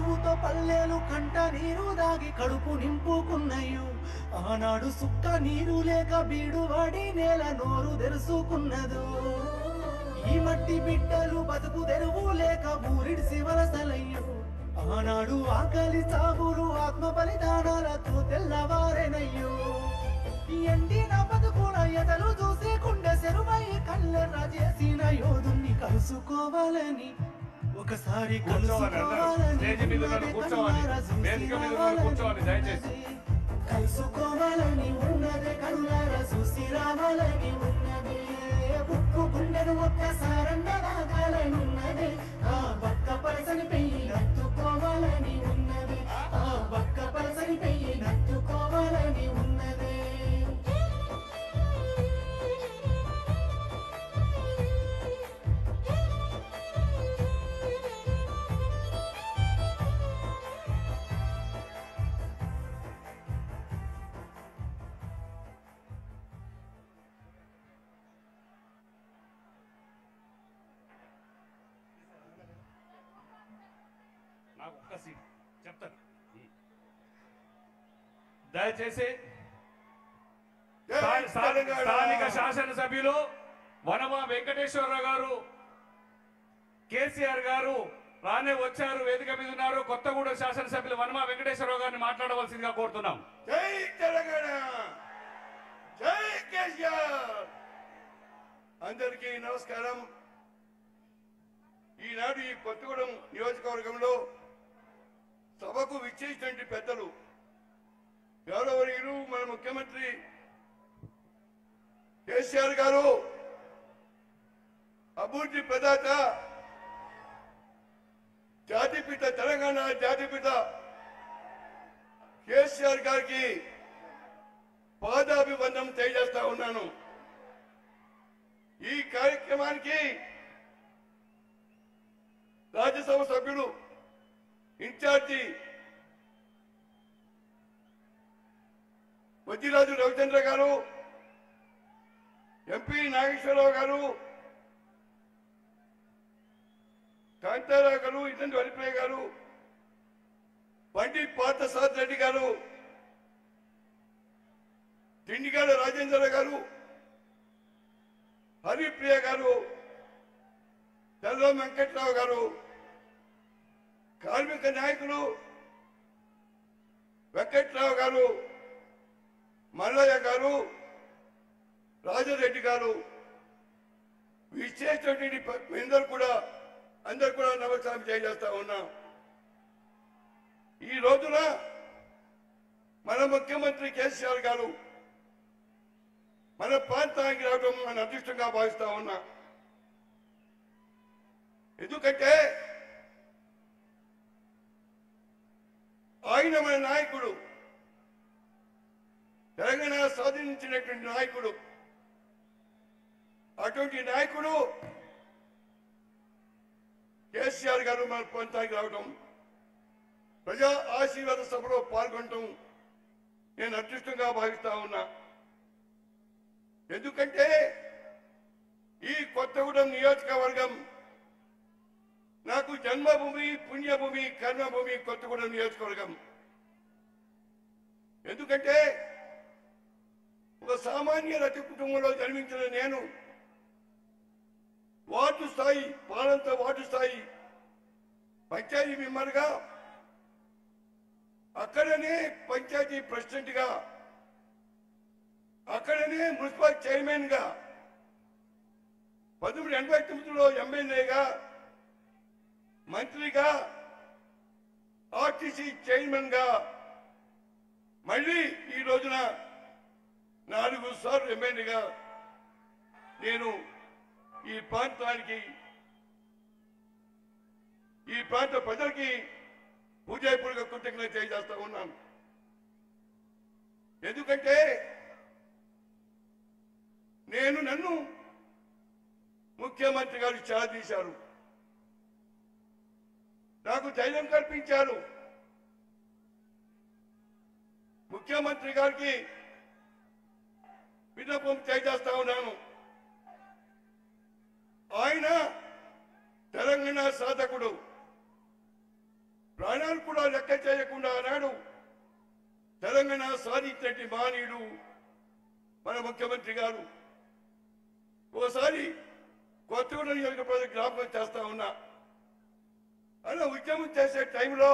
చదువుతో పల్లెలు కంట నీరు దాగి కడుపు నింపుకున్నయ్యు ఆనాడు సుక్క నీరు లేక బీడువాడి నేల నోరు తెరుసుకున్నదు ఈ మట్టి బిడ్డలు బతుకు తెరువు లేక ఊరిడిసి వలసలయ్యు ఆనాడు ఆకలి సాగులు ఆత్మ బలిదానాలతో తెల్లవారెనయ్యో ఎండిన బతుకుల ఎదలు చూసి కుండె సెరువై కళ్ళెర్ర చేసిన యోధుణ్ణి కలుసుకోవాలని ఒకసారి కూర్చోవాలి అందరూ. కలుసుకోవాలని స్టేజ్ మీద ఉన్న వాళ్ళు కూర్చోవాలి. కళ్ళారా చూసి వేదిక మీద ఉన్న వాళ్ళు కూర్చోవాలి, దయచేసి. కలుసుకోవాలని ఉన్నది కళ్ళారా చూసి రావాలని ఉన్నది బుక్కు గుండెను ఒక్కసారండ రాగాలని ఉన్నది ఆ బక్క పలసని పెయ్యి నత్తుకోవాలని ఉన్నది ఆ బక్క పలసని పెయ్యి నత్తుకోవాలని ఉన్నది నాకు ఒక్క సీట్ చెప్తాను దయచేసి స్థా- స్థానిక స్థానిక శాసనసభ్యులు వనమ వెంకటేశ్వరరావు గారు కేసీఆర్ గారు రానే వచ్చారు వేదిక మీద ఉన్నారు కొత్తగూడెం శాసనసభ్యులు వనమ వెంకటేశ్వరరావు గారిని మాట్లాడవలసిందిగా కోరుతున్నాం జై తెలంగాణ జై కేసీఆర్ అందరికీ నమస్కారం ఈనాడు ఈ కొత్తగూడెం నియోజకవర్గంలో సభకు విచ్చేసినటువంటి పెద్దలు గౌరవనీయులు మన ముఖ్యమంత్రి కేసీఆర్ గారు అభివృద్ధి ప్రదాత జాతిపిత తెలంగాణ జాతిపిత కేసీఆర్ గారికి పాదాభివందనం తెలియజేస్తా ఉన్నాను ఈ కార్యక్రమానికి రాజ్యసభ సభ్యులు ఇన్ఛార్జి వజ్జిరాజు రవిచంద్ర గారు ఎంపీ నాగేశ్వరరావు గారు కాంతారావు గారు ఇదండి వరిప్రియ గారు పండిత్ పార్థసాద్ రెడ్డి గారు తిండిగాడ రాజేంద్ర గారు హరిప్రియ గారు తెల్లం వెంకట్రావు గారు కార్మిక నాయకులు వెంకట్రావు గారు మల్లయ్య గారు రాజారెడ్డి గారు విశేషటువంటి అందరు కూడా అందరు కూడా నమస్కారం తెలియజేస్తా ఉన్నాం ఈ రోజున మన ముఖ్యమంత్రి కేసీఆర్ గారు మన ప్రాంతానికి రావడం మన అదృష్టంగా భావిస్తా ఉన్నా ఎందుకంటే ఆయన మన నాయకుడు తెలంగాణ సాధించినటువంటి నాయకుడు అటువంటి నాయకుడు కేసీఆర్ గారు మన ప్రాంతానికి రావడం ప్రజా ఆశీర్వాద సభలో పాల్గొనడం నేను అదృష్టంగా భావిస్తా ఉన్నా ఎందుకంటే ఈ కొత్తగూడెం నియోజకవర్గం నాకు జన్మభూమి పుణ్యభూమి కర్మభూమి కొత్తగూడెం నియోజకవర్గం ఎందుకంటే ఒక సామాన్య రతి కుటుంబంలో జన్మించిన నేను వార్డు స్థాయి పాలంత వార్డు స్థాయి పంచాయతీ మెంబర్గా అక్కడనే పంచాయతీ ప్రెసిడెంట్ గా అక్కడనే మున్సిపల్ చైర్మన్ గా పంతొమ్మిది ఎనభై తొమ్మిదిలో ఎమ్మెల్యేగా మంత్రిగా ఆర్టీసీ చైర్మన్ గా మళ్ళీ ఈ రోజున నాలుగు సార్లు ఎమ్మెల్యేగా నేను ఈ ప్రాంతానికి ఈ ప్రాంత ప్రజలకి పూజాపూర్వక కృతజ్ఞత తెలియజేస్తా ఉన్నాను ఎందుకంటే నేను నన్ను ముఖ్యమంత్రి గారు చాలా తీశారు నాకు ధైర్యం కల్పించారు ముఖ్యమంత్రి గారికి విన్నపం తెలియజేస్తా ఉన్నాను ఆయన తెలంగాణ సాధకుడు ప్రాణాలు సాధించినట్టు మహనీయుడు మన ముఖ్యమంత్రి గారు ఓసారి కొత్తగూడెం నియోజక ప్రజలు జ్ఞాపకం చేస్తా ఉన్నా అలా ఉద్యమం చేసే టైంలో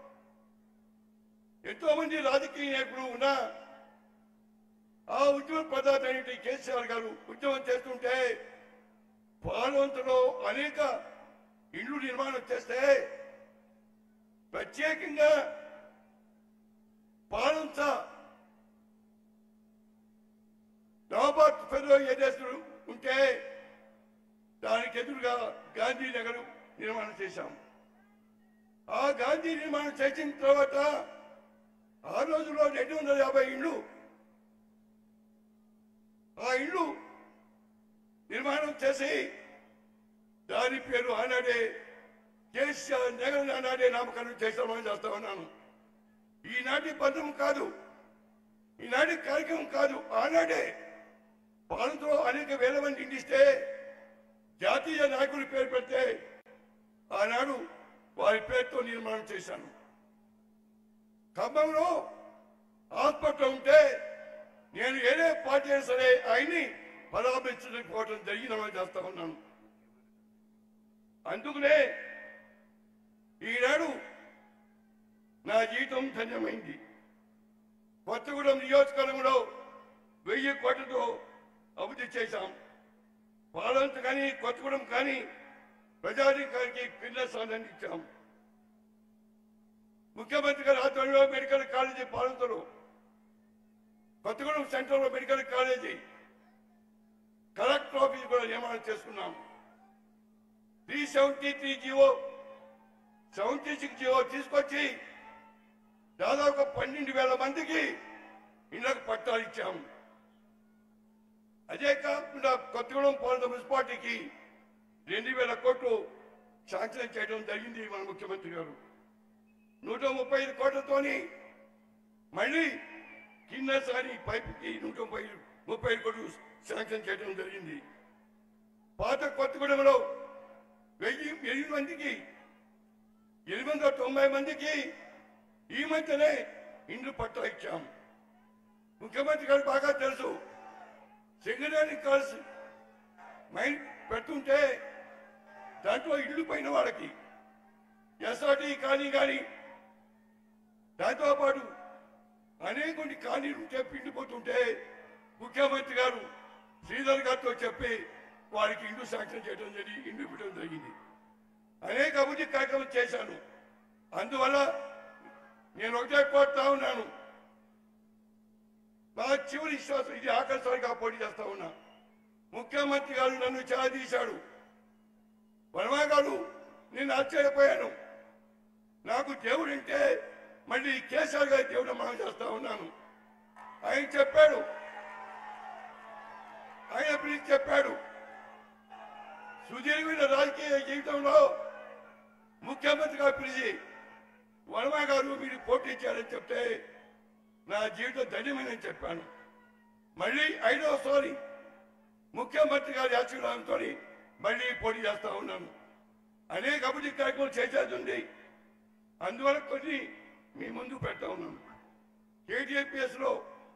ఎంతో మంది రాజకీయ నాయకులు ఉన్నా ఆ ఉద్యమ ప్రధాని అయినటువంటి కేసీఆర్ గారు ఉద్యమం చేస్తుంటే పాలవంతలో అనేక ఇళ్ళు నిర్మాణం చేస్తే ప్రత్యేకంగా పాలంత నవాబాద్ ఫెలో ఏరియాస్ ఉంటే దానికి ఎదురుగా గాంధీ నగర్ నిర్మాణం చేశాం ఆ గాంధీ నిర్మాణం చేసిన తర్వాత ఆ రోజులో రెండు వందల యాభై ఇళ్ళు ఆ ఇళ్ళు నిర్మాణం చేసి దాని పేరు ఆనాడే కేసీఆర్ నగర్ ఆనాడే నామకరణం చేస్తామని చేస్తా ఉన్నాను ఈనాటి బంధం కాదు ఈనాటి కార్యక్రమం కాదు ఆనాడే పాలనతో అనేక వేల మంది ఇండిస్తే జాతీయ నాయకుడి పేరు పెడితే ఆనాడు వారి పేరుతో నిర్మాణం చేశాను ఖమ్మంలో హాస్పిటల్ ఉంటే నేను ఏదే పార్టీ అయినా సరే ఆయన్ని పరామర్శించడానికి పోవడం జరిగిందని చేస్తా ఉన్నాను అందుకనే ఈనాడు నా జీవితం ధన్యమైంది కొత్తగూడెం నియోజకవర్గంలో వెయ్యి కోట్లతో అభివృద్ధి చేశాం పాలంత కానీ కొత్తగూడెం కానీ ప్రజాధికారికి పిల్ల స్థానాన్ని ఇచ్చాం ముఖ్యమంత్రి గారి ఆధ్వర్యంలో మెడికల్ కాలేజీ పాలంతలో కొత్తగూడెం సెంటర్లో మెడికల్ కాలేజీ కలెక్టర్ ఆఫీస్ కూడా నిర్మాణం చేసుకున్నాం three seventy three GO seventy six GO తీసుకొచ్చి దాదాపు పన్నెండు వేల మందికి ఇళ్లకు పట్టాలు ఇచ్చాం అదే కాకుండా కొత్తగూడెం పాలన మున్సిపాలిటీకి రెండు వేల కోట్లు శాంక్షన్ చేయడం జరిగింది మన ముఖ్యమంత్రి గారు నూట ముప్పై ఐదు కోట్లతోని మళ్ళీ కిన్నెసారి పైపుకి నూట ముప్పై ముప్పై ఐదు కోట్లు శాంక్షన్ చేయడం జరిగింది పాత కొత్తగూడెంలో వెయ్యి ఎనిమిది మందికి ఎనిమిది వందల తొంభై మందికి ఈ మధ్యనే ఇండ్లు పట్టా ఇచ్చాం ముఖ్యమంత్రి గారు బాగా తెలుసు సింగరేణి కాల్స్ మైండ్ పెడుతుంటే దాంట్లో ఇల్లు పోయిన వాళ్ళకి ఎస్ఆర్టీ కానీ కానీ దాంతో పాటు అనేక ఖాళీలు ఉంటే పిండిపోతుంటే ముఖ్యమంత్రి గారు శ్రీధర్ గారితో చెప్పి వారికి ఇండ్లు శాంక్షన్ చేయడం జరిగి ఇండ్లు ఇవ్వడం జరిగింది అనేక అభివృద్ధి కార్యక్రమం చేశాను అందువల్ల నేను ఒకటే కోరుతా ఉన్నాను నా చివరి విశ్వాసం ఇది ఆఖరిసారిగా పోటీ చేస్తా ఉన్నా ముఖ్యమంత్రి గారు నన్ను చాదీశాడు వర్మ గారు నేను ఆశ్చర్యపోయాను నాకు దేవుడు అంటే మళ్ళీ కేసీఆర్ గారి దేవుడు మనం చేస్తా ఉన్నాను ఆయన చెప్పాడు ఆయన పిలిచి చెప్పాడు సుదీర్ఘమైన రాజకీయ జీవితంలో ముఖ్యమంత్రిగా పిలిచి వర్మ గారు మీరు పోటీ చేయాలని చెప్తే నా జీవితం ధన్యమైనని చెప్పాను మళ్ళీ ఐదవసారి ముఖ్యమంత్రి గారి ఆశీర్వాదంతో మళ్ళీ పోటీ చేస్తా ఉన్నాను అనేక అభివృద్ధి కార్యక్రమాలు చేసేది ఉంది అందువల్ల కొన్ని మీ ముందు పెడతా ఉన్నాను కేటీఎంపీఎస్ లో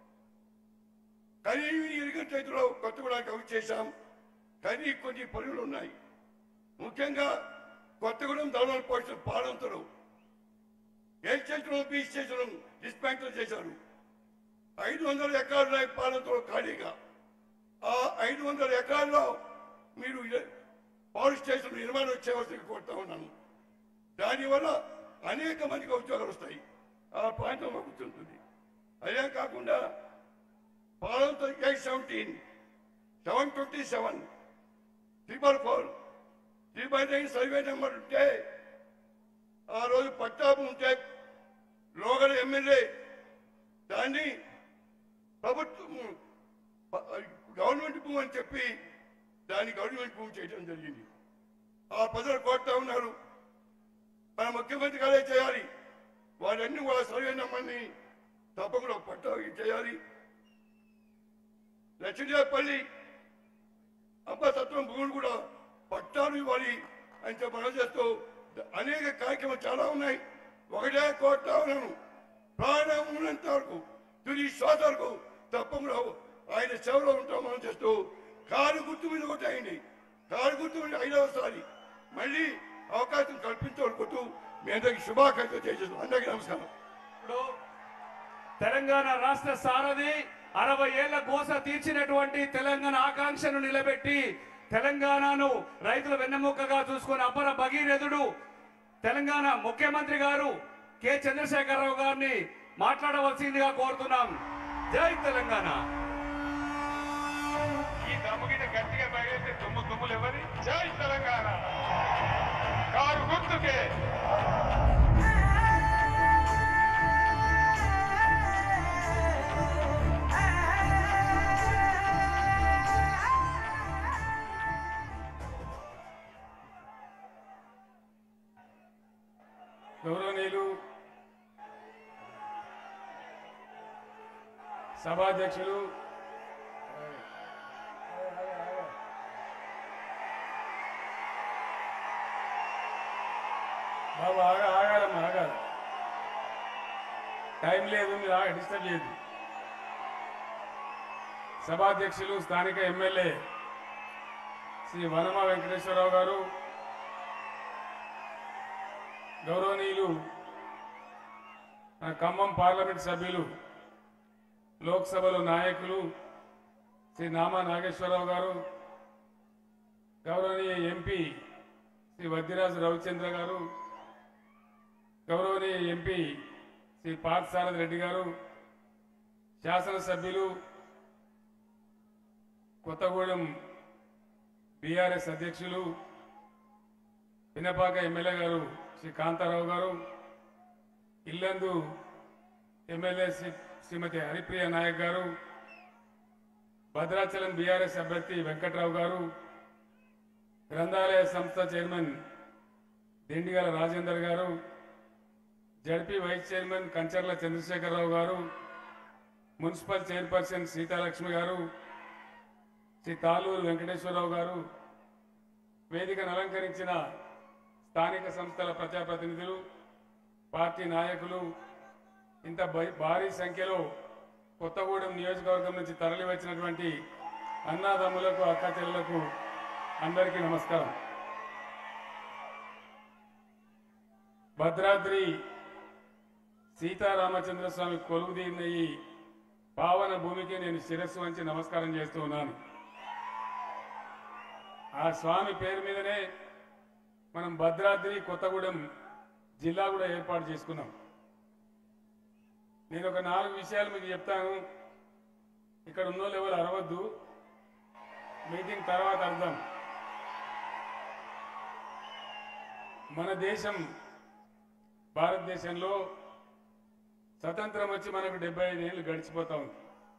కనీ ఇరిగన్ చేతిలో కొత్తగూడెం అభివృద్ధి చేశాం కానీ కొన్ని పనులు ఉన్నాయి ముఖ్యంగా కొత్తగూడెం దళాల పోషణ పాలంతలు ఏ స్టేషన్ బి స్టేషన్ డిస్పాంచర్ చేశారు ఐదు వందల ఎకరాల పాలనతో ఖాళీగా ఆ ఐదు వందల ఎకరాల్లో మీరు ఇ- పవర్ స్టేషన్ నిర్మాణం చేయవలసి కోరుతా ఉన్నాను దానివల్ల అనేక మందికి ఉద్యోగాలు వస్తాయి ఆ ప్రాంతం అభివృద్ధి అదే కాకుండా పాలనతో eight seventeen seven twenty seven triple four triple nine survey number ఉంటే ఆ రోజు పట్టాపు ఉంటే లోగల ఎమ్మెల్యే దాన్ని ప్రభుత్వం ప- గవర్నమెంట్ భూమి అని చెప్పి దాన్ని గవర్నమెంట్ భూమి చేయడం జరిగింది ఆ ప్రజలు కోరుతా ఉన్నారు మన ముఖ్యమంత్రి గారే చేయాలి వారన్నీ వాళ్ళ సర్వే నెంబర్ని తప్పకుండా పట్టా చేయాలి లక్ష్మీదేవపల్లి అబ్బసత్వం భూములు కూడా పట్టాలు ఇవ్వాలి అని చెప్పి మనం చేస్తూ అనేక కార్యక్రమాలు చాలా ఉన్నాయి ఒకటే కోరుతా ఉన్నాను ప్రాణం ఉన్నంత వరకు తుది శ్వాస వరకు తప్పకుండా ఆయన సేవలో ఉంటాం మనం చేస్తూ కారు గుర్తు మీద కొట్టాయండి కారు గుర్తు మీద ఐదవసారి మళ్ళీ అవకాశం కల్పించవనుకుంటూ మీ అందరికి శుభాకాంక్షలు తెలియజేస్తున్నాం అందరికీ నమస్కారం ఇప్పుడు తెలంగాణ రాష్ట్ర సారథి అరవై ఏళ్ల గోస తీర్చినటువంటి తెలంగాణ ఆకాంక్షను నిలబెట్టి తెలంగాణను రైతుల వెన్నెముకగా చూసుకుని అపర భగీరథుడు తెలంగాణ ముఖ్యమంత్రి గారు కె చంద్రశేఖరరావు గారిని మాట్లాడవలసిందిగా కోరుతున్నాం జై తెలంగాణ ఈ దమ్ముగిట గట్టిగా బయలుదేరితే దుమ్ము దుమ్ములు ఎవరి జై తెలంగాణ కారు గుర్తుకే గౌరవనీయులు సభాధ్యక్షులు బాబు ఆగ ఆగాలమ్మా ఆగాలి టైం లేదు మీరు ఆగ డిస్టర్బ్ చేయదు సభాధ్యక్షులు స్థానిక ఎమ్మెల్యే శ్రీ వనమ వెంకటేశ్వరరావు గారు గౌరవనీయులు మన ఖమ్మం పార్లమెంట్ సభ్యులు లోక్సభలో నాయకులు శ్రీ నామా నాగేశ్వరరావు గారు గౌరవనీయ ఎంపీ శ్రీ వద్దిరాజు రవిచంద్ర గారు గౌరవనీయ ఎంపీ శ్రీ పార్థసారథి రెడ్డి గారు శాసనసభ్యులు కొత్తగూడెం బీఆర్ఎస్ అధ్యక్షులు పినపాక ఎమ్మెల్యే గారు శ్రీ కాంతారావు గారు ఇల్లందు ఎమ్మెల్యే శ్రీ శ్రీమతి హరిప్రియ నాయక్ గారు భద్రాచలం బీఆర్ఎస్ అభ్యర్థి వెంకట్రావు గారు గ్రంథాలయ సంస్థ chairman Dindigala Rajender garu ZP vice chairman Kancharla Chandrashekhararao garu municipal chairperson Seethalakshmi గారు శ్రీ తాలూరు వెంకటేశ్వరరావు గారు వేదికను అలంకరించిన స్థానిక సంస్థల ప్రజాప్రతినిధులు పార్టీ నాయకులు ఇంత భై- భారీ సంఖ్యలో కొత్తగూడెం నియోజకవర్గం నుంచి తరలి వచ్చినటువంటి అన్నాదమ్ములకు అక్కచెల్లెలకు అందరికీ నమస్కారం భద్రాద్రి సీతారామచంద్ర స్వామి కొలువుదీరిన ఈ పావన భూమికి నేను శిరస్సు వంచి నమస్కారం చేస్తూ ఉన్నాను ఆ స్వామి పేరు మీదనే మనం భద్రాద్రి కొత్తగూడెం జిల్లా కూడా ఏర్పాటు చేసుకున్నాం నేను ఒక నాలుగు విషయాలు మీకు చెప్తాను ఇక్కడ ఉన్న వాళ్ళు ఎవరు అరవద్దు మీటింగ్ తర్వాత అర్థం మన దేశం భారతదేశంలో స్వతంత్రం వచ్చి మనకు డెబ్బై ఐదు ఏళ్ళు గడిచిపోతా ఉంది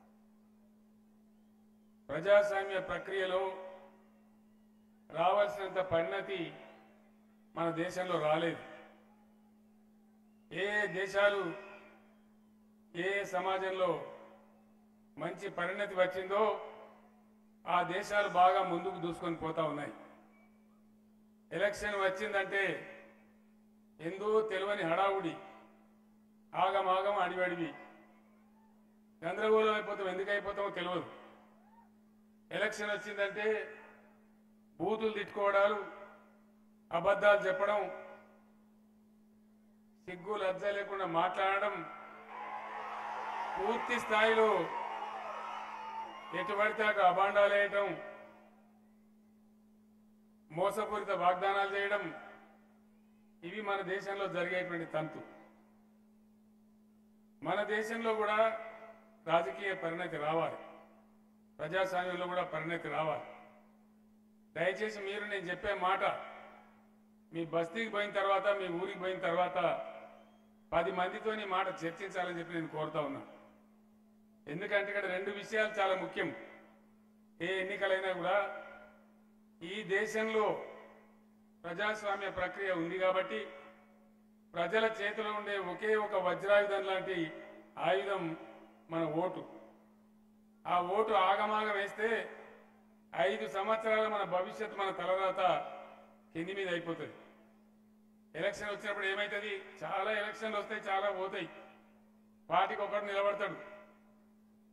ప్రజాస్వామ్య ప్రక్రియలో రావాల్సినంత పరిణతి మన దేశంలో రాలేదు ఏ ఏ దేశాలు ఏ ఏ సమాజంలో మంచి పరిణతి వచ్చిందో ఆ దేశాలు బాగా ముందుకు దూసుకొని పోతా ఉన్నాయి ఎలక్షన్ వచ్చిందంటే ఎందో తెలియని హడావుడి ఆగమాగం అడివడివి గందరగోళం అయిపోతాం ఎందుకు అయిపోతామో తెలియదు ఎలక్షన్ వచ్చిందంటే బూతులు తిట్టుకోవడాలు అబద్ధాలు చెప్పడం సిగ్గు లజ్జ లేకుండా మాట్లాడడం పూర్తి స్థాయిలో ఎటు పడితే అటు అభాండాలు వేయటం మోసపూరిత వాగ్దానాలు చేయడం ఇవి మన దేశంలో జరిగేటువంటి తంతు మన దేశంలో కూడా రాజకీయ పరిణతి రావాలి ప్రజాస్వామ్యంలో కూడా పరిణతి రావాలి దయచేసి మీరు నేను చెప్పే మాట మీ బస్తీకి పోయిన తర్వాత మీ ఊరికి పోయిన తర్వాత పది మందితో ఈ మాట చర్చించాలని చెప్పి నేను కోరుతా ఉన్నా ఎందుకంటే ఇక్కడ రెండు విషయాలు చాలా ముఖ్యం ఏ ఎన్నికలైనా కూడా ఈ దేశంలో ప్రజాస్వామ్య ప్రక్రియ ఉంది కాబట్టి ప్రజల చేతిలో ఉండే ఒకే ఒక వజ్రాయుధం లాంటి ఆయుధం మన ఓటు ఆ ఓటు ఆగమాగం వేస్తే ఐదు సంవత్సరాల మన భవిష్యత్తు మన తలరాత కింది మీద అయిపోతుంది ఎలక్షన్ వచ్చినప్పుడు ఏమవుతుంది చాలా ఎలక్షన్లు వస్తాయి చాలా పోతాయి పార్టీకి ఒకటి నిలబడతాడు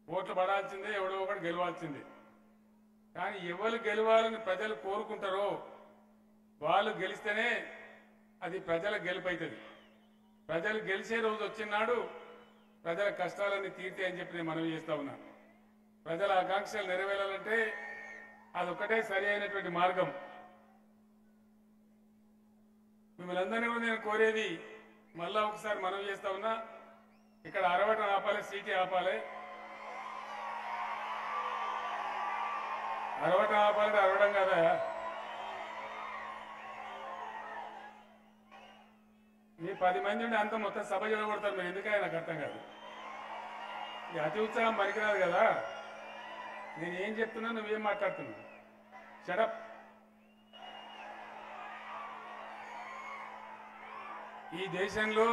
ఓట్లు పడాల్సిందే ఎవడో ఒకటి గెలవాల్సిందే కానీ ఎవరు గెలవాలని ప్రజలు కోరుకుంటారో వాళ్ళు గెలిస్తేనే అది ప్రజల గెలుపైతుంది ప్రజలు గెలిచే రోజు వచ్చినాడు ప్రజల కష్టాలన్నీ తీర్తే అని చెప్పి నేను మనవి చేస్తా ఉన్నా ప్రజల ఆకాంక్షలు నెరవేరాలంటే అదొక్కటే సరి అయినటువంటి మార్గం మిమ్మల్ని అందరినీ కూడా నేను కోరేది మళ్ళా ఒకసారి మనవి చేస్తా ఉన్నా ఇక్కడ అరవటం ఆపాలి సీటీ ఆపాలి అరవటం ఆపాలంటే అరవడం కదా మీ పది మంది ఉండి అంత మొత్తం సభ చెడగొడతారు మీరు ఎందుకని నాకు అర్థం కాదు ఈ అతి ఉత్సాహం పనికిరాదు కదా నేను ఏం చెప్తున్నా నువ్వేం మాట్లాడుతున్నావు షడప్ ఈ దేశంలో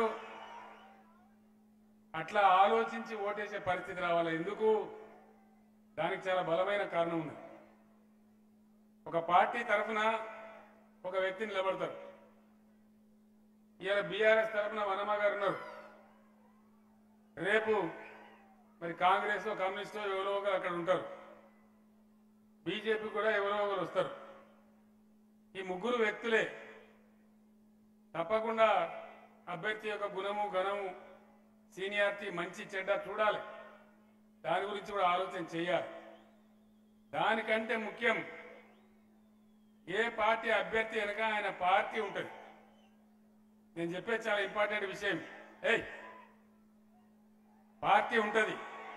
అట్లా ఆలోచించి ఓటేసే పరిస్థితి రావాలి ఎందుకు దానికి చాలా బలమైన కారణం ఉంది ఒక పార్టీ తరఫున ఒక వ్యక్తిని నిలబడతారు ఇవాళ బీఆర్ఎస్ తరఫున వనమ్మ గారు ఉన్నారు రేపు మరి కాంగ్రెస్ కమ్యూనిస్టు ఎవరో ఒకరు అక్కడ ఉంటారు బీజేపీ కూడా ఎవరో ఒకరు వస్తారు ఈ ముగ్గురు వ్యక్తులే తప్పకుండా అభ్యర్థి యొక్క గుణము గణము సీనియారిటీ మంచి చెడ్డ చూడాలి దాని గురించి కూడా ఆలోచన చేయాలి దానికంటే ముఖ్యం ఏ పార్టీ అభ్యర్థి వెనక ఆయన పార్టీ ఉంటుంది నేను చెప్పేది చాలా ఇంపార్టెంట్ విషయం ఏయ్ పార్టీ ఉంటుంది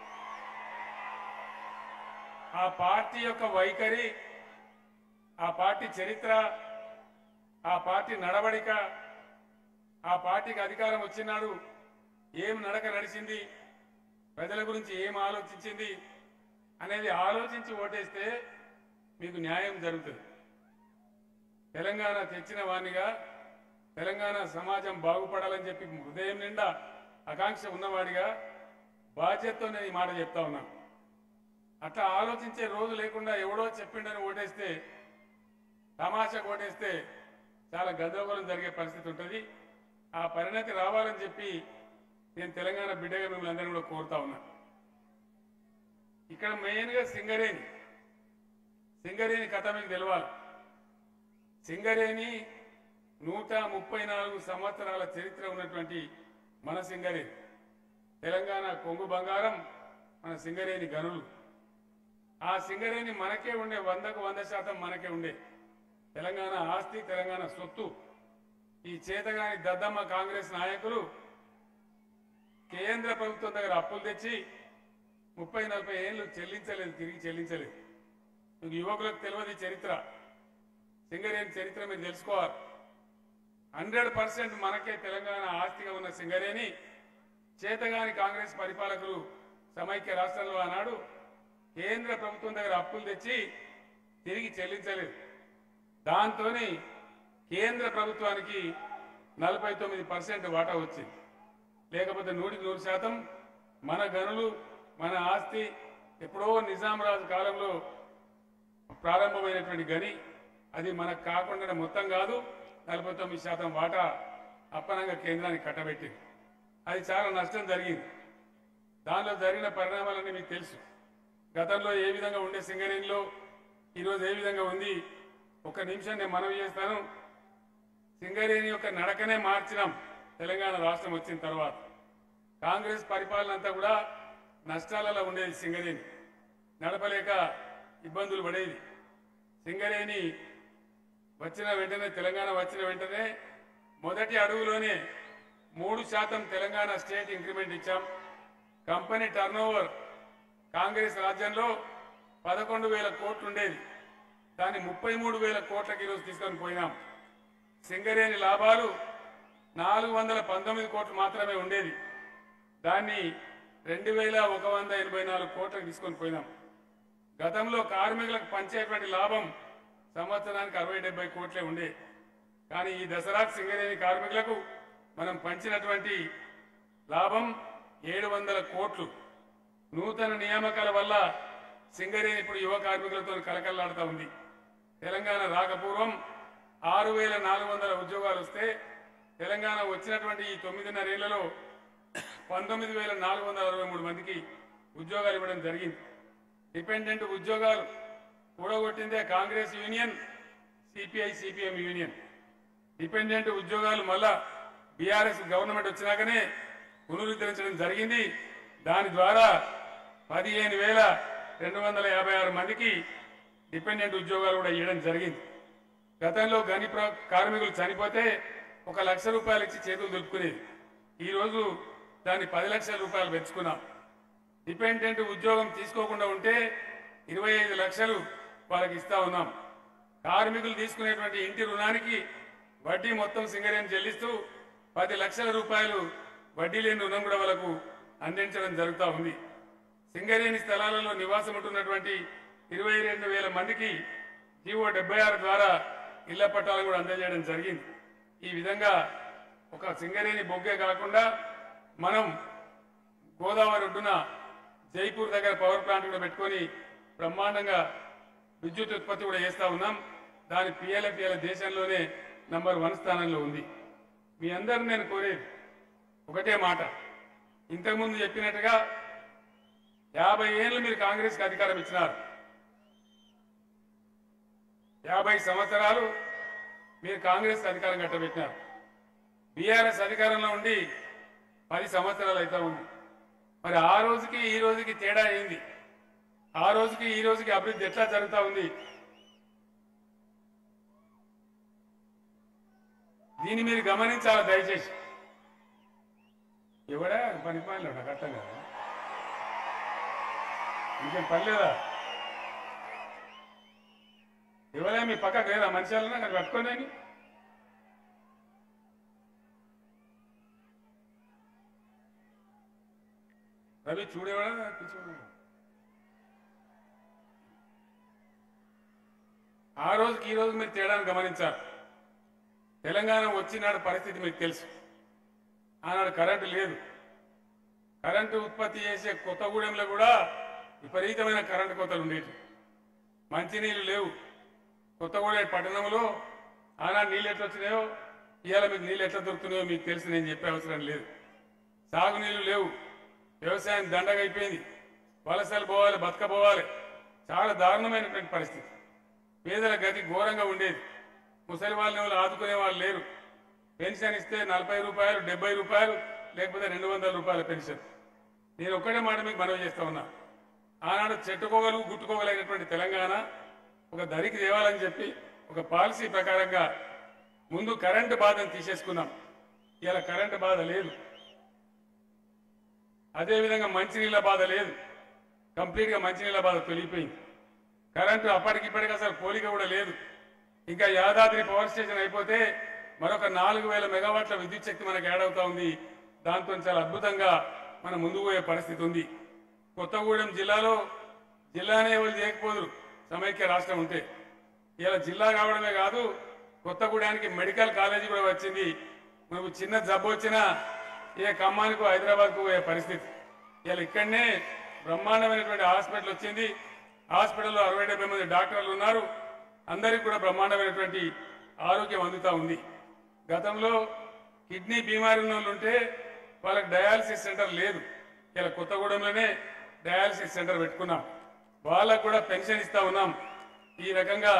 ఆ పార్టీ యొక్క వైఖరి ఆ పార్టీ చరిత్ర ఆ పార్టీ నడవడిక ఆ పార్టీకి అధికారం వచ్చినాడు ఏం నడక నడిచింది ప్రజల గురించి ఏం ఆలోచించింది అనేది ఆలోచించి ఓటేస్తే మీకు న్యాయం జరుగుతుంది తెలంగాణ తెచ్చిన వాణిగా తెలంగాణ సమాజం బాగుపడాలని చెప్పి హృదయం నిండా ఆకాంక్ష ఉన్నవాడిగా బాధ్యతతో నేను ఈ మాట చెప్తా ఉన్నాను అట్లా ఆలోచించే రోజు లేకుండా ఎవడో చెప్పిండని ఓటేస్తే తమాషా ఓటేస్తే చాలా గందరగోళం జరిగే పరిస్థితి ఉంటుంది ఆ పరిణతి రావాలని చెప్పి నేను తెలంగాణ బిడ్డగా మిమ్మల్ని అందరినీ కూడా కోరుతా ఉన్నా ఇక్కడ మెయిన్గా సింగరేణి సింగరేణి కథ మీకు తెలవాలి సింగరేణి నూట ముప్పై నాలుగు సంవత్సరాల చరిత్ర ఉన్నటువంటి మన సింగరేణి తెలంగాణ కొంగు బంగారం మన సింగరేణి గనులు ఆ సింగరేణి మనకే ఉండే వందకు వంద శాతం మనకే ఉండే తెలంగాణ ఆస్తి తెలంగాణ సొత్తు ఈ చేతగాని దద్దమ్మ కాంగ్రెస్ నాయకులు కేంద్ర ప్రభుత్వం దగ్గర అప్పులు తెచ్చి ముప్పై నలభై ఏళ్ళు చెల్లించలేదు తిరిగి చెల్లించలేదు మీకు యువకులకు తెలియదు ఈ చరిత్ర సింగరేణి చరిత్ర మీరు తెలుసుకోవాలి హండ్రెడ్ పర్సెంట్ మనకే తెలంగాణ ఆస్తిగా ఉన్న సింగరేణి చేతగాని కాంగ్రెస్ పరిపాలకులు సమైక్య రాష్ట్రంలో ఆనాడు కేంద్ర ప్రభుత్వం దగ్గర అప్పులు తెచ్చి తిరిగి చెల్లించలేదు దాంతోని కేంద్ర ప్రభుత్వానికి నలభై తొమ్మిది పర్సెంట్ వాటా వచ్చింది లేకపోతే నూటికి నూరు శాతం మన గనులు మన ఆస్తి ఎప్పుడో నిజాం రాజు కాలంలో ప్రారంభమైనటువంటి గని అది మనకు కాకుండా మొత్తం కాదు నలభై తొమ్మిది శాతం వాటా అప్పనంగా కేంద్రానికి కట్టబెట్టింది అది చాలా నష్టం జరిగింది దానిలో జరిగిన పరిణామాలన్నీ మీకు తెలుసు గతంలో ఏ విధంగా ఉండే సింగరేణిలో ఈరోజు ఏ విధంగా ఉంది ఒక నిమిషం నేను మనవి చేస్తాను సింగరేణి యొక్క నడకనే మార్చినాం తెలంగాణ రాష్ట్రం వచ్చిన తర్వాత కాంగ్రెస్ పరిపాలన అంతా కూడా నష్టాలలో ఉండేది సింగరేణి నడపలేక ఇబ్బందులు పడేది సింగరేణి వచ్చిన వెంటనే తెలంగాణ వచ్చిన వెంటనే మొదటి అడుగులోనే మూడు శాతం తెలంగాణ స్టేట్ ఇంక్రిమెంట్ ఇచ్చాం కంపెనీ టర్నోవర్ కాంగ్రెస్ రాజ్యంలో పదకొండు వేల కోట్లు ఉండేది దాన్ని ముప్పై మూడు వేల కోట్లకి ఈరోజు తీసుకొని పోయినాం సింగరేణి లాభాలు నాలుగు వందల పంతొమ్మిది కోట్లు మాత్రమే ఉండేది దాన్ని రెండు వేల ఒక వంద ఎనభై నాలుగు కోట్లకు తీసుకొని పోయినాం గతంలో కార్మికులకు పంచేటువంటి లాభం సంవత్సరానికి అరవై డెబ్బై కోట్లే ఉండే కానీ ఈ దసరా సింగరేణి కార్మికులకు మనం పంచినటువంటి లాభం ఏడు వందల కోట్లు నూతన నియామకాల వల్ల సింగరేణి ఇప్పుడు యువ కార్మికులతో కలకల్లాడుతూ ఉంది తెలంగాణ రాకపూర్వం ఆరు వేల నాలుగు వందల ఉద్యోగాలు వస్తే తెలంగాణ వచ్చినటువంటి ఈ తొమ్మిదిన్నరేళ్లలో పంతొమ్మిది వేల నాలుగు వందల అరవై మూడు మందికి ఉద్యోగాలు ఇవ్వడం జరిగింది డిపెండెంట్ ఉద్యోగాలు కూడగొట్టిందే Congress union CPI CPM union dependent ఉద్యోగాలు మళ్ళా బీఆర్ఎస్ గవర్నమెంట్ వచ్చినాకనే పునరుద్ధరించడం జరిగింది దాని ద్వారా పదిహేను వేల రెండు వందల యాభై ఆరు మందికి డిపెండెంట్ ఉద్యోగాలు కూడా ఇవ్వడం జరిగింది గతంలో గని ప్ర- కార్మికులు చనిపోతే ఒక లక్ష రూపాయలు ఇచ్చి చేతులు దులుపుకునేది ఈరోజు దాన్ని పది లక్షల రూపాయలు పెంచుకున్నాం డిపెండెంట్ ఉద్యోగం తీసుకోకుండా ఉంటే ఇరవై ఐదు లక్షలు వాళ్ళకి ఇస్తా ఉన్నాం కార్మికులు తీసుకునేటువంటి ఇంటి రుణానికి వడ్డీ మొత్తం సింగరేణి చెల్లిస్తూ పది లక్షల రూపాయలు వడ్డీ లేని రుణం కూడా వాళ్ళకు అందించడం జరుగుతూ ఉంది సింగరేణి స్థలాలలో నివాసం ఉంటున్నటువంటి ఇరవై రెండు వేల మందికి జీవో డెబ్బై ఆరు ద్వారా ఇళ్ల పట్టాలు కూడా అందజేయడం జరిగింది ఈ విధంగా ఒక సింగరేణి బొగ్గే కాకుండా మనం గోదావరి ఒడ్డున జైపూర్ దగ్గర పవర్ ప్లాంట్ కూడా పెట్టుకొని బ్రహ్మాండంగా విద్యుత్ ఉత్పత్తి కూడా చేస్తా ఉన్నాం దాని పిఎల్ఎఫ్ఎల్ దేశంలోనే నంబర్ వన్ స్థానంలో ఉంది మీ అందరూ నేను కోరేది ఒకటే మాట ఇంతకుముందు చెప్పినట్టుగా యాభై ఏళ్ళు మీరు కాంగ్రెస్కి అధికారం ఇచ్చినారు యాభై సంవత్సరాలు మీరు కాంగ్రెస్ అధికారం కట్టబెట్టినారు బీఆర్ఎస్ అధికారంలో ఉండి పది సంవత్సరాలు అయితే ఉంది మరి ఆ రోజుకి ఈ రోజుకి తేడా ఏంది ఆ రోజుకి ఈ రోజుకి అభివృద్ధి ఎట్లా జరుగుతా ఉంది దీన్ని మీరు గమనించాలి దయచేసి ఎవడా పని పనిలో నాకు అర్థం కదా ఇంకేం పని లేదా ఎవరే మీ పక్కకు లేదా మనిషి వాళ్ళని అక్కడ పట్టుకోలేని రవి చూడేవాడా కూర్చోవాడా ఆ రోజుకి ఈ రోజు మీరు తేడాను గమనించారు తెలంగాణ వచ్చినాడు పరిస్థితి మీకు తెలుసు ఆనాడు కరెంటు లేదు కరెంటు ఉత్పత్తి చేసే కొత్తగూడెంలో కూడా విపరీతమైన కరెంటు కోతలు ఉండేవి మంచినీళ్ళు లేవు కొత్తగూడెం పట్టణంలో ఆనాడు నీళ్ళు ఎట్లా వచ్చినాయో ఇవాళ మీకు నీళ్ళు ఎట్లా దొరుకుతున్నాయో మీకు తెలిసి నేను చెప్పే అవసరం లేదు సాగునీళ్ళు లేవు వ్యవసాయం దండగా అయిపోయింది వలసలు పోవాలి బతకపోవాలి చాలా దారుణమైనటువంటి పరిస్థితి పేదల గతి ఘోరంగా ఉండేది ముసలి వాళ్ళని ఎవరు ఆదుకునే వాళ్ళు లేరు పెన్షన్ ఇస్తే నలభై రూపాయలు డెబ్బై రూపాయలు లేకపోతే రెండు వందల రూపాయల పెన్షన్ నేను ఒక్కటే మాట మీకు మనవి చేస్తా ఉన్నా ఆనాడు చెట్టుకోగలు గుట్టుకోగలైనటువంటి తెలంగాణ ఒక దరికి తేవాలని చెప్పి ఒక పాలసీ ప్రకారంగా ముందు కరెంటు బాధను తీసేసుకున్నాం ఇలా కరెంటు బాధ లేదు అదేవిధంగా మంచినీళ్ళ బాధ లేదు కంప్లీట్గా మంచినీళ్ళ బాధ తొలిగిపోయింది కరెంటు అప్పటికిప్పటికి అసలు పోలిక కూడా లేదు ఇంకా యాదాద్రి పవర్ స్టేషన్ అయిపోతే మరొక నాలుగు వేల మెగావాట్ల విద్యుత్ శక్తి మనకు యాడ్ అవుతా ఉంది దాంతో చాలా అద్భుతంగా మనం ముందుకు పోయే పరిస్థితి ఉంది కొత్తగూడెం జిల్లాలో జిల్లానే ఎవరు చేయకపోదురు సమైక్య రాష్ట్రం ఉంటే ఇలా జిల్లా కావడమే కాదు కొత్తగూడెనికి మెడికల్ కాలేజీ కూడా వచ్చింది మనకు చిన్న జబ్బు వచ్చినా ఏ ఖమ్మానికి హైదరాబాద్కు పోయే పరిస్థితి ఇలా ఇక్కడనే బ్రహ్మాండమైనటువంటి హాస్పిటల్ వచ్చింది హాస్పిటల్లో అరవై డెబ్బై మంది డాక్టర్లు ఉన్నారు అందరికీ కూడా బ్రహ్మాండమైనటువంటి ఆరోగ్యం అందుతా ఉంది గతంలో కిడ్నీ బీమారి ఉన్న వాళ్ళు ఉంటే వాళ్ళకి డయాలసిస్ సెంటర్ లేదు ఇలా కొత్తగూడెంలోనే డయాలసిస్ సెంటర్ పెట్టుకున్నాం వాళ్ళకు కూడా పెన్షన్ ఇస్తా ఉన్నాం ఈ రకంగా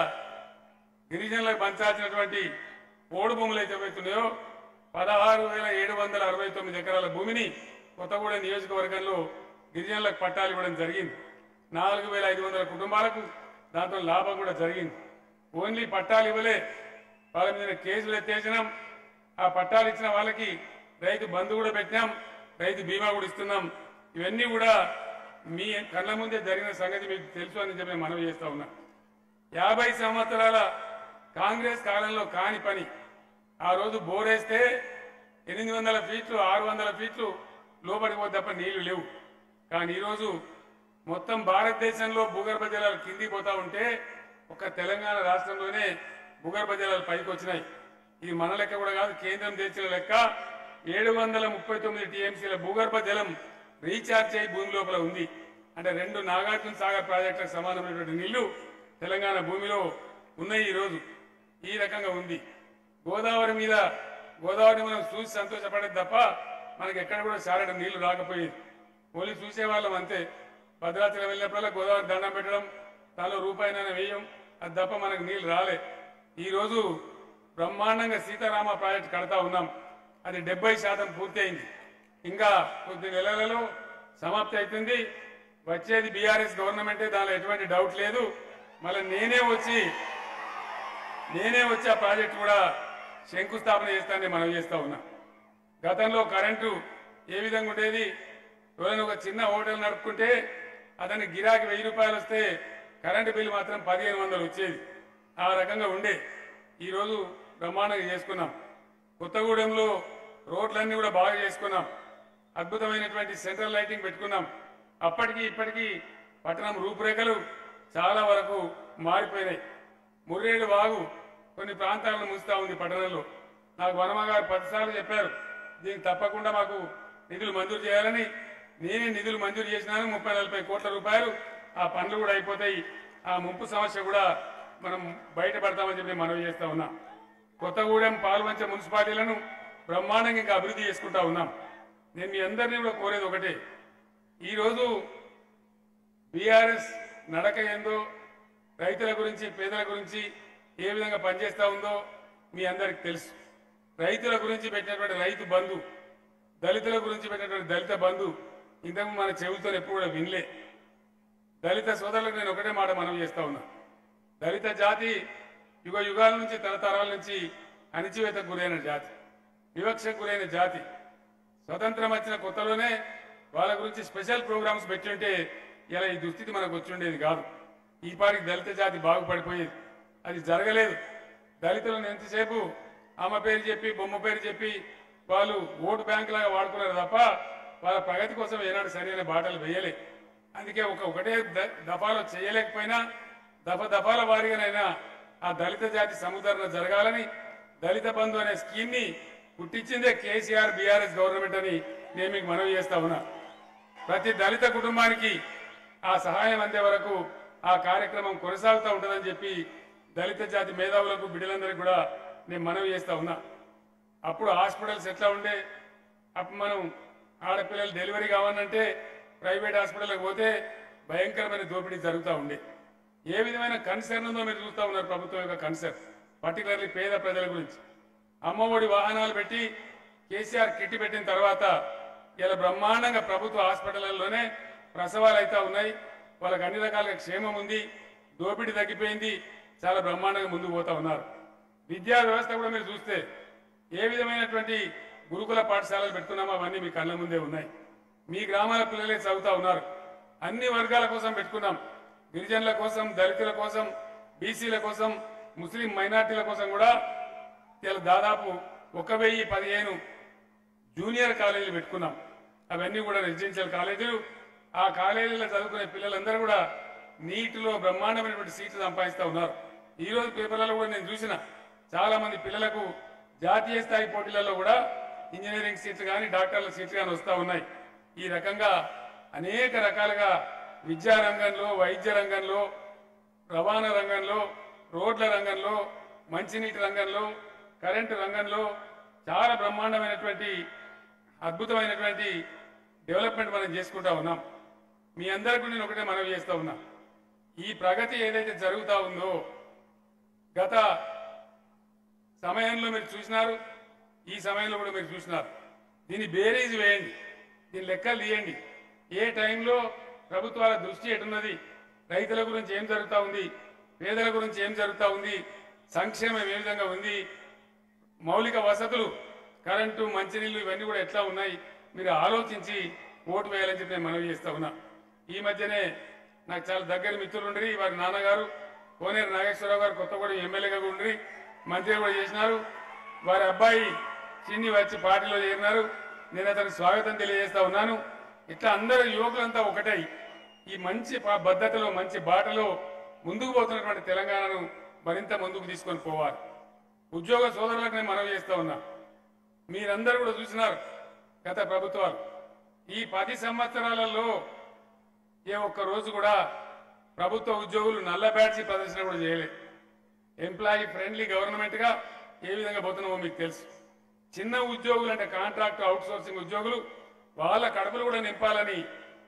గిరిజనులకు పంచాల్సినటువంటి పోడు భూములు అయితే అవుతున్నాయో పదహారు వేల ఏడు వందల అరవై తొమ్మిది ఎకరాల భూమిని కొత్తగూడెం నియోజకవర్గంలో గిరిజనులకు పట్టాలు ఇవ్వడం జరిగింది నాలుగు వేల ఐదు వందల కుటుంబాలకు దాంతో లాభం కూడా జరిగింది ఓన్లీ పట్టాలు ఇవ్వలే వాళ్ళ మీద కేసులు ఎత్తేసినాం ఆ పట్టాలు ఇచ్చిన వాళ్ళకి రైతు బంధు కూడా పెట్టినాం రైతు బీమా కూడా ఇస్తున్నాం ఇవన్నీ కూడా మీ కళ్ళ ముందే జరిగిన సంగతి మీకు తెలుసు అని చెప్పి నేను మనవి చేస్తా ఉన్నా యాభై సంవత్సరాల కాంగ్రెస్ కాలంలో కాని పని ఆ రోజు బోరేస్తే ఎనిమిది వందల ఫీట్లు ఆరు వందల ఫీట్లు లోపలికి పోతే తప్ప నీళ్లు లేవు కానీ ఈరోజు మొత్తం భారతదేశంలో భూగర్భ జలాలు కిందికి పోతా ఉంటే ఒక తెలంగాణ రాష్ట్రంలోనే భూగర్భ జలాలు పైకి వచ్చినాయి ఇది మన లెక్క కూడా కాదు కేంద్రం తెచ్చిన లెక్క ఏడు వందల ముప్పై తొమ్మిది టీఎంసీల భూగర్భ జలం రీఛార్జ్ అయి భూమి లోపల ఉంది అంటే రెండు నాగార్జున సాగర్ ప్రాజెక్టులకు సమానమైనటువంటి నీళ్లు తెలంగాణ భూమిలో ఉన్నాయి ఈరోజు ఈ రకంగా ఉంది గోదావరి మీద గోదావరిని మనం చూసి సంతోషపడేది తప్ప మనకి ఎక్కడ కూడా సారడం నీళ్లు రాకపోయేది ఓన్లీ చూసేవాళ్ళం అంతే భద్రాచలం వెళ్ళినప్పుడల్లా గోదావరి దండం పెట్టడం తలో రూపాయినైనా వేయం అది తప్ప మనకు నీళ్లు రాలే ఈరోజు బ్రహ్మాండంగా సీతారామ ప్రాజెక్ట్ కడతా ఉన్నాం అది డెబ్బై శాతం పూర్తయింది ఇంకా కొద్ది నెలలలో సమాప్తి అవుతుంది వచ్చేది బీఆర్ఎస్ గవర్నమెంటే దానిలో ఎటువంటి డౌట్ లేదు మళ్ళీ నేనే వచ్చి నేనే వచ్చి ఆ ప్రాజెక్టు కూడా శంకుస్థాపన చేస్తానని మనం చేస్తా ఉన్నా గతంలో కరెంటు ఏ విధంగా ఉండేది ఎవరైనా ఒక చిన్న హోటల్ నడుపుకుంటే అతనికి గిరాకీ వెయ్యి రూపాయలు వస్తే కరెంటు బిల్లు మాత్రం పదిహేను వందలు వచ్చేది ఆ రకంగా ఉండే ఈరోజు బ్రహ్మాండంగా చేసుకున్నాం కొత్తగూడెంలో రోడ్లన్నీ కూడా బాగా చేసుకున్నాం అద్భుతమైనటువంటి సెంట్రల్ లైటింగ్ పెట్టుకున్నాం అప్పటికి ఇప్పటికీ పట్టణం రూపురేఖలు చాలా వరకు మారిపోయినాయి ముర్రేడు వాగు కొన్ని ప్రాంతాలను ముంచుతా ఉంది పట్టణంలో నాకు వనమ గారు పదిసార్లు చెప్పారు దీనికి తప్పకుండా మాకు నిధులు మంజూరు చేయాలని నేనే నిధులు మంజూరు చేసినాను ముప్పై నలభై కోట్ల రూపాయలు ఆ పనులు కూడా అయిపోతాయి ఆ ముంపు సమస్య కూడా మనం బయటపడతామని చెప్పి మనవి చేస్తా ఉన్నాం కొత్తగూడెం పాల్వంచ మున్సిపాలిటీలను బ్రహ్మాండంగా ఇంకా అభివృద్ధి చేసుకుంటా ఉన్నాం నేను మీ అందరినీ కూడా కోరేది ఒకటే ఈరోజు బీఆర్ఎస్ నడక ఏందో రైతుల గురించి పేదల గురించి ఏ విధంగా పనిచేస్తా ఉందో మీ అందరికి తెలుసు రైతుల గురించి పెట్టినటువంటి రైతు బంధు దళితుల గురించి పెట్టినటువంటి దళిత బంధు ఇంతకు మన చెవులతో ఎప్పుడు కూడా వినలే దళిత సోదరులకు నేను ఒకటే మాట మనం చేస్తా ఉన్నా దళిత జాతి యుగ యుగాల నుంచి తరతరాల నుంచి అణిచివేతకు గురైన జాతి వివక్షకు గురైన జాతి స్వతంత్రం వచ్చిన కొత్తలోనే వాళ్ళ గురించి స్పెషల్ ప్రోగ్రామ్స్ పెట్టుంటే ఇలా ఈ దుస్థితి మనకు వచ్చుండేది కాదు ఈ పాటికి దళిత జాతి బాగుపడిపోయేది అది జరగలేదు దళితులను ఎంతసేపు అమ్మ పేరు చెప్పి బొమ్మ పేరు చెప్పి వాళ్ళు ఓటు బ్యాంక్ లాగా వాడుకున్నారు తప్ప వాళ్ళ ప్రగతి కోసం ఏనాడు సరైన బాటలు వేయలే అందుకే ఒక ఒకటే ద- దఫాలో చేయలేకపోయినా దఫ దఫాల వారిగానైనా ఆ దళిత జాతి సముద్రణ జరగాలని దళిత బంధు అనే స్కీమ్ ని పుట్టించిందే కేసీఆర్ బీఆర్ఎస్ గవర్నమెంట్ అని నేను మీకు మనవి చేస్తా ఉన్నా ప్రతి దళిత కుటుంబానికి ఆ సహాయం అందే వరకు ఆ కార్యక్రమం కొనసాగుతూ ఉంటుందని చెప్పి దళిత జాతి మేధావులకు బిడ్డలందరికీ కూడా నేను మనవి చేస్తా ఉన్నా అప్పుడు హాస్పిటల్స్ ఎట్లా ఉండే అప్పుడు మనం ఆడపిల్లలు డెలివరీ కావాలంటే ప్రైవేట్ హాస్పిటల్కి పోతే భయంకరమైన దోపిడీ జరుగుతూ ఉండే ఏ విధమైన కన్సర్న్ ఉందో మీరు చూస్తూ ఉన్నారు ప్రభుత్వం యొక్క కన్సర్న్ పర్టికులర్లీ పేద ప్రజల గురించి అమ్మఒడి వాహనాలు పెట్టి కేసీఆర్ కిట్టి పెట్టిన తర్వాత ఇలా బ్రహ్మాండంగా ప్రభుత్వ హాస్పిటళ్లలోనే ప్రసవాలు అయితే ఉన్నాయి వాళ్ళకి అన్ని రకాలుగా క్షేమం ఉంది దోపిడీ తగ్గిపోయింది చాలా బ్రహ్మాండంగా ముందుకు పోతా ఉన్నారు విద్యా వ్యవస్థ కూడా మీరు చూస్తే ఏ విధమైనటువంటి గురుకుల పాఠశాలలు పెట్టుకున్నామో అవన్నీ మీ కళ్ళ ముందే ఉన్నాయి మీ గ్రామాల పిల్లలే చదువుతా ఉన్నారు అన్ని వర్గాల కోసం పెట్టుకున్నాం గిరిజనుల కోసం దళితుల కోసం బీసీల కోసం ముస్లిం మైనార్టీల కోసం కూడా ఇలా దాదాపు ఒక వెయ్యి పదిహేను జూనియర్ కాలేజీలు పెట్టుకున్నాం అవన్నీ కూడా రెసిడెన్షియల్ కాలేజీలు ఆ కాలేజీలో చదువుకునే పిల్లలందరూ కూడా నీటిలో బ్రహ్మాండమైనటువంటి సీట్లు సంపాదిస్తా ఉన్నారు ఈ రోజు పేపర్లలో కూడా నేను చూసిన చాలా మంది పిల్లలకు జాతీయ స్థాయి పోటీలలో కూడా ఇంజనీరింగ్ సీట్లు కానీ డాక్టర్ల సీట్లు కానీ వస్తూ ఉన్నాయి ఈ రకంగా అనేక రకాలుగా విద్యా రంగంలో వైద్య రంగంలో రవాణా రంగంలో రోడ్ల రంగంలో మంచినీటి రంగంలో కరెంటు రంగంలో చాలా బ్రహ్మాండమైనటువంటి అద్భుతమైనటువంటి డెవలప్మెంట్ మనం చేసుకుంటా ఉన్నాం మీ అందరికీ నేను ఒకటే మనవి చేస్తా ఉన్నా ఈ ప్రగతి ఏదైతే జరుగుతా ఉందో గత సమయంలో మీరు చూసినారు ఈ సమయంలో కూడా మీరు చూసినారు దీన్ని బేరీజ్ వేయండి దీని లెక్కలు తీయండి ఏ టైంలో ప్రభుత్వాల దృష్టి ఎటున్నది రైతుల గురించి ఏం జరుగుతా ఉంది పేదల గురించి ఏం జరుగుతా ఉంది సంక్షేమం ఏ విధంగా ఉంది మౌలిక వసతులు కరెంటు మంచినీళ్ళు ఇవన్నీ కూడా ఎట్లా ఉన్నాయి మీరు ఆలోచించి ఓటు వేయాలని చెప్పి నేను మనవి చేస్తా ఉన్నా ఈ మధ్యనే నాకు చాలా దగ్గర మిత్రులు ఉండ్రి వారి నాన్నగారు కోనేరు నాగేశ్వరరావు గారు కొత్తగూడెం ఎమ్మెల్యేగా కూడా ఉండ్రి మంత్రిగా కూడా చేసినారు వారి అబ్బాయి చిన్ని వచ్చి పార్టీలో చేరినారు నేను అతనికి స్వాగతం తెలియజేస్తా ఉన్నాను ఇట్లా అందరూ యువకులంతా ఒకటై ఈ మంచి ప- పద్ధతిలో మంచి బాటలో ముందుకు పోతున్నటువంటి తెలంగాణను మరింత ముందుకు తీసుకొని పోవాలి ఉద్యోగ సోదరులకు నేను మనవి చేస్తా ఉన్నా మీరందరూ కూడా చూసినారు గత ప్రభుత్వాలు ఈ పది సంవత్సరాలలో ఏ ఒక్క రోజు కూడా ప్రభుత్వ ఉద్యోగులు నల్ల బ్యాడ్జీ ప్రదర్శన కూడా చేయలేదు ఎంప్లాయీ ఫ్రెండ్లీ గవర్నమెంట్ గా ఏ విధంగా పోతున్నామో మీకు తెలుసు చిన్న ఉద్యోగులు అంటే కాంట్రాక్ట్ అవుట్ సోర్సింగ్ ఉద్యోగులు వాళ్ళ కడుపులు కూడా నింపాలని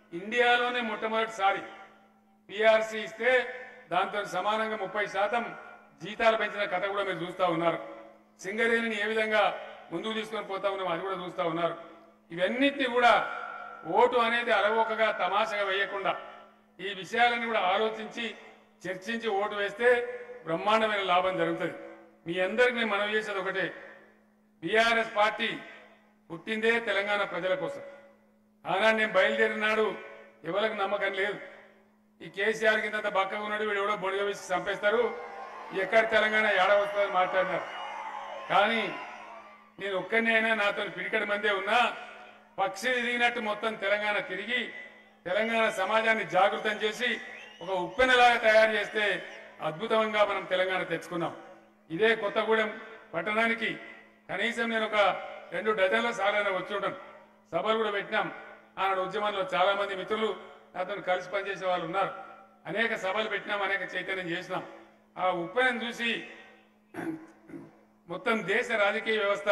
ఇండియాలోనే మొట్టమొదటిసారి పిఆర్సీ ఇస్తే దాంతో సమానంగా ముప్పై శాతం జీతాలు పెంచిన కథ కూడా మీరు చూస్తా ఉన్నారు సింగరేణిని ఏ విధంగా ముందుకు తీసుకొని పోతా ఉన్నాం అది కూడా చూస్తా ఉన్నారు ఇవన్నిటిని కూడా ఓటు అనేది అలవోకగా తమాషగా వేయకుండా ఈ విషయాలను కూడా ఆలోచించి చర్చించి ఓటు వేస్తే బ్రహ్మాండమైన లాభం జరుగుతుంది మీ అందరికి నేను మనవి చేసేది ఒకటే బీఆర్ఎస్ పార్టీ పుట్టిందే తెలంగాణ ప్రజల కోసం ఆనాడు నేను బయలుదేరిన నాడు ఎవరికి నమ్మకం లేదు ఈ కేసీఆర్ కింద బక్కగా ఉన్నాడు వీడు ఎవడో బొడిగ వేసి చంపేస్తారు ఎక్కడ తెలంగాణ ఏడ వస్తుందని మాట్లాడినారు కానీ నేను ఒక్కరిని అయినా నాతో పిడికడి మందే ఉన్నా పక్షి తిరిగినట్టు మొత్తం తెలంగాణ తిరిగి తెలంగాణ సమాజాన్ని జాగృతం చేసి ఒక ఉప్పెనలాగా తయారు చేస్తే అద్భుతంగా మనం తెలంగాణ తెచ్చుకున్నాం ఇదే కొత్తగూడెం పట్టణానికి కనీసం నేను ఒక రెండు డజన్ల సార్లు వచ్చి ఉంటాను సభలు కూడా పెట్టినాం ఆనాడు ఉద్యమంలో చాలా మంది మిత్రులు నాతో కలిసి పనిచేసే వాళ్ళు ఉన్నారు అనేక సభలు పెట్టినాం అనేక చైతన్యం చేసినాం ఆ ఉప్పెనం చూసి మొత్తం దేశ రాజకీయ వ్యవస్థ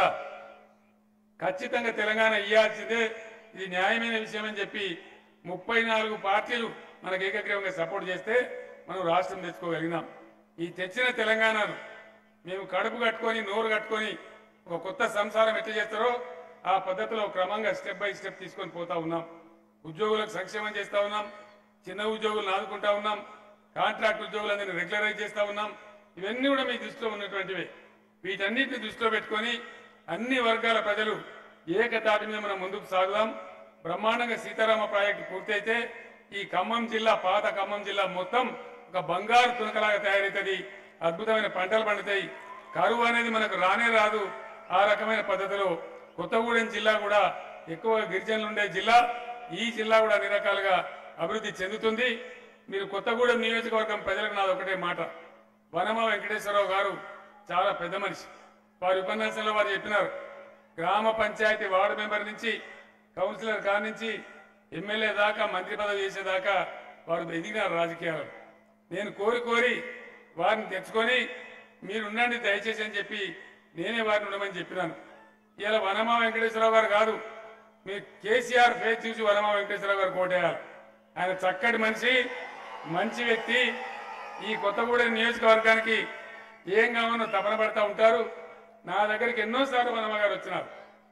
ఖచ్చితంగా తెలంగాణ ఇయ్యాల్సిందే ఇది న్యాయమైన విషయం అని చెప్పి ముప్పై నాలుగు పార్టీలు మనకు ఏకగ్రీవంగా సపోర్ట్ చేస్తే మనం రాష్ట్రం తెచ్చుకోగలిగినాం ఈ తెచ్చిన తెలంగాణను మేము కడుపు కట్టుకొని నోరు కట్టుకొని ఒక కొత్త సంసారం ఎట్లా చేస్తారో ఆ పద్ధతిలో క్రమంగా స్టెప్ బై స్టెప్ తీసుకొని పోతా ఉన్నాం ఉద్యోగులకు సంక్షేమం చేస్తా ఉన్నాం చిన్న ఉద్యోగులను ఆదుకుంటా ఉన్నాం కాంట్రాక్ట్ ఉద్యోగులందరినీ రెగ్యులరైజ్ చేస్తా ఉన్నాం ఇవన్నీ కూడా మీ దృష్టిలో ఉన్నటువంటివే వీటన్నిటిని దృష్టిలో పెట్టుకొని అన్ని వర్గాల ప్రజలు ఏకతాటి మీద మనం ముందుకు సాగుదాం బ్రహ్మాండంగా సీతారామ ప్రాజెక్టు పూర్తయితే ఈ ఖమ్మం జిల్లా పాత ఖమ్మం జిల్లా మొత్తం ఒక బంగారు తునకలాగా తయారవుతుంది అద్భుతమైన పంటలు పండుతాయి కరువు అనేది మనకు రానే రాదు ఆ రకమైన పద్ధతిలో కొత్తగూడెం జిల్లా కూడా ఎక్కువ గిరిజనులు ఉండే జిల్లా ఈ జిల్లా కూడా అన్ని రకాలుగా అభివృద్ధి చెందుతుంది మీరు కొత్తగూడెం నియోజకవర్గం ప్రజలకు నాది ఒకటే మాట వనమ వెంకటేశ్వరరావు గారు చాలా పెద్ద మనిషి వారి ఉపన్యాసంలో వారు చెప్పినారు గ్రామ పంచాయతీ వార్డు మెంబర్ నుంచి కౌన్సిలర్ కాడి నుంచి ఎమ్మెల్యే దాకా మంత్రి పదవి చేసేదాకా వారు ఎదిగినారు రాజకీయాలు నేను కోరి కోరి వారిని తెచ్చుకొని మీరు ఉండండి దయచేసి అని చెప్పి నేనే వారిని ఉండమని చెప్పినాను ఇలా వనమా వెంకటేశ్వరరావు గారు కాదు మీ కేసీఆర్ ఫేస్ చూసి వనమా వెంకటేశ్వరరావు గారు కోటేయాలి ఆయన చక్కటి మనిషి మంచి వ్యక్తి ఈ కొత్తగూడెం నియోజకవర్గానికి ఏం కావాలో తపన పడతా ఉంటారు నా దగ్గరికి ఎన్నోసార్లు వనమ గారు వచ్చినారు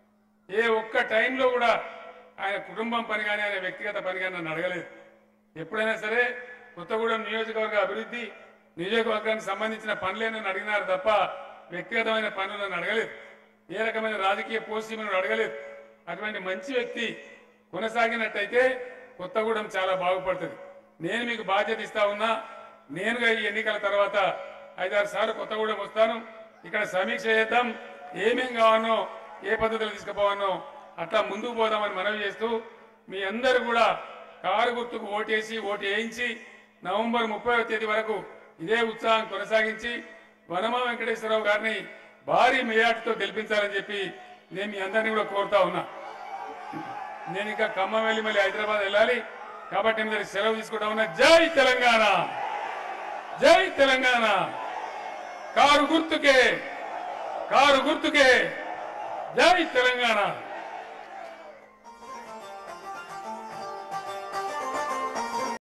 ఏ ఒక్క టైంలో కూడా ఆయన కుటుంబం పని కానీ ఆయన వ్యక్తిగత పని కానీ నన్ను అడగలేదు ఎప్పుడైనా సరే కొత్తగూడెం నియోజకవర్గ అభివృద్ధి నియోజకవర్గానికి సంబంధించిన పనులే నన్ను అడిగినారు తప్ప వ్యక్తిగతమైన పనులు నన్ను అడగలేదు ఏ రకమైన రాజకీయ పోస్టింగ్ నన్ను అడగలేదు అటువంటి మంచి వ్యక్తి కొనసాగినట్టయితే కొత్తగూడెం చాలా బాగుపడుతుంది నేను మీకు బాధ్యత ఇస్తా ఉన్నా నేనుగా ఈ ఎన్నికల తర్వాత ఐదారు సార్లు కొత్తగూడెం వస్తాను ఇక్కడ సమీక్ష చేద్దాం ఏమేం కావాలనో ఏ పద్ధతిలో తీసుకుపోవాలనో అట్లా ముందుకు పోదామని మనవి చేస్తూ మీ అందరూ కూడా కారు గుర్తుకు ఓటేసి ఓటు వేయించి నవంబర్ ముప్పై తేదీ వరకు ఇదే ఉత్సాహం కొనసాగించి వనమా వెంకటేశ్వరరావు గారిని భారీ మెజార్టీతో గెలిపించాలని చెప్పి నేను మీ అందరినీ కూడా కోరుతా ఉన్నా నేను ఇంకా ఖమ్మం వెళ్ళి మళ్ళీ హైదరాబాద్ వెళ్ళాలి కాబట్టి మీ దగ్గర సెలవు తీసుకుంటా ఉన్నా జై తెలంగాణ జై తెలంగాణ కారు గుర్తుకే కారు గుర్తుకే జై తెలంగాణ